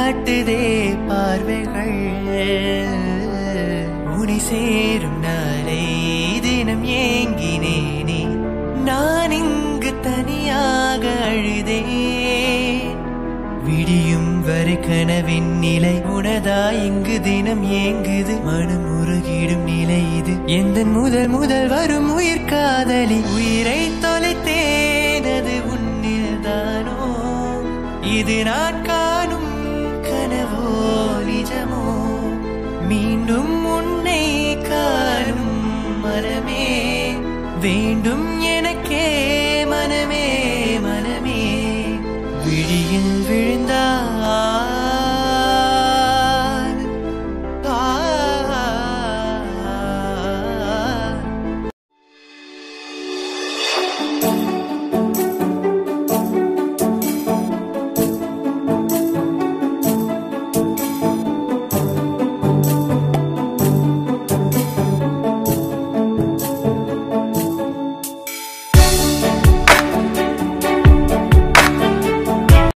காட்டுதே பார்வைகள் உனை சேரும் நாளை தினம் ஏங்கினேனே நான் இங்கு தனியாக அழுதேன் விடியும் வரை கனவின் நிலை உனதா இங்கு தினம் ஏங்குது மனம் உருகிடும் நிலை இது எந்த முதல் முதல் வரும் உயிர் காதலி உயிரை தொலைத்தேன் அது உன்னில் தானோ இது நான் காணும் கனவோ நிஜமோ மீண்டும் உன்னை காணும் மரமே வேண்டும் எனக்கே